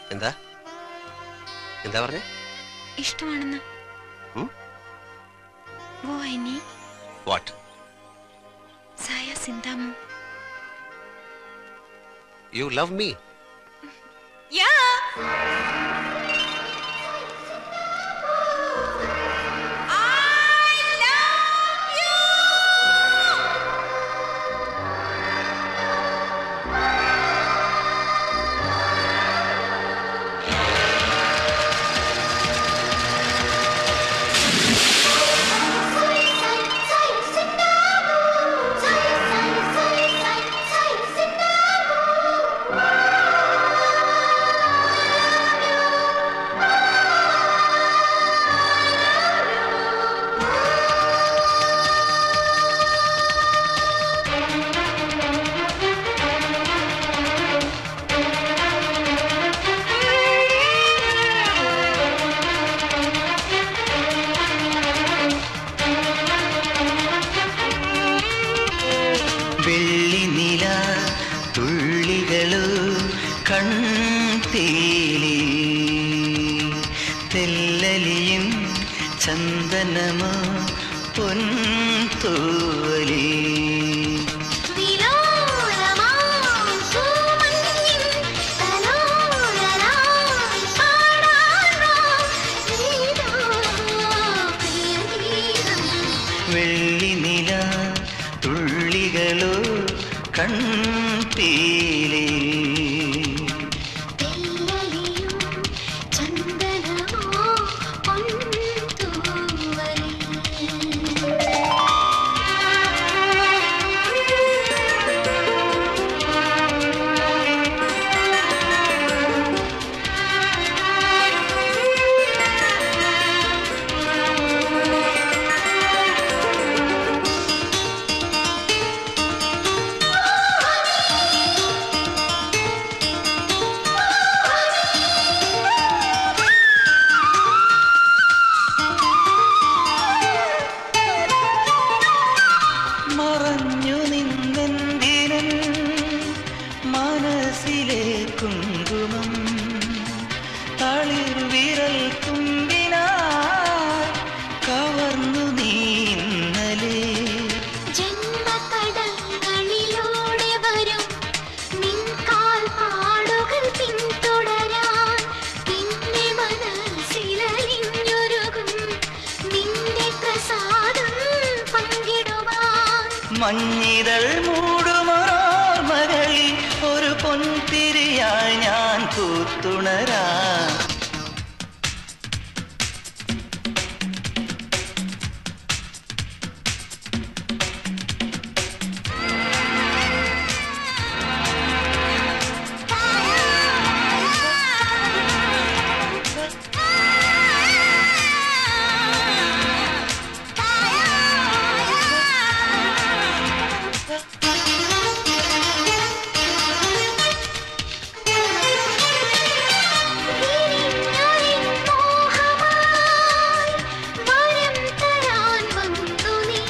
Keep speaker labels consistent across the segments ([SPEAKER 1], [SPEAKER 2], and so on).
[SPEAKER 1] എന്താ എന്താ പറഞ്ഞേ
[SPEAKER 2] ഇഷ്ടമാണെന്ന്
[SPEAKER 1] ഉം?
[SPEAKER 2] വോ ഐനി
[SPEAKER 1] വാട്ട്
[SPEAKER 2] സായ സിന്താമു
[SPEAKER 1] യു ലവ് മീ
[SPEAKER 2] യാ
[SPEAKER 3] വെള്ളിനില തുള്ളികളു കൺതേലി തെല്ലലിയും ചന്ദനമോ പൊൻതൂവലി വെള്ളിനില തുള്ളികളു കൺതേലി മറഞ്ഞു നിന്നെന്തിനൻ മനസ്സിലെ കുങ്കുമം തളിർവിരൽ തുമ്പിനായി കവർന്നു നീ ഇന്നലെ
[SPEAKER 2] ജന്മകടങ്ങളിലൂടെ വരും നിൻ കാൽപ്പാടുകൾ പിന്തുടരാൻ നിന്റെ മനസ്സിലലിഞ്ഞൊരുകും നിന്റെ പ്രസാദം പങ്കിടുവാൻ
[SPEAKER 3] മഞ്ഞിതൾ മൂടുമോർമകളിൽ ഒരു പൊൻതിരിയായി ഞാൻ കൂത്തുണരാ
[SPEAKER 2] വിരിഞ്ഞൊരിൻ മോഹമായി വരം തരാൻ വന്നു നീ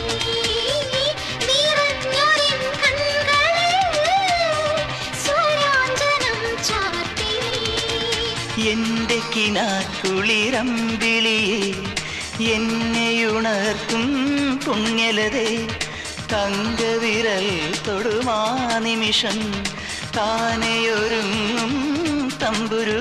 [SPEAKER 2] നിറഞ്ഞൊരിൻ കൺകളിൽ സ്വരാഞ്ജനം ചാർത്തി നീ
[SPEAKER 3] എന്റെ കിനാക്കുളിരമ്പിളിയെ എന്നെയുണർത്തും പുണ്യലതേ തങ്കവിരൽ തൊടുമാ നിമിഷം താനെയൊരുങ്ങും തമ്പുരു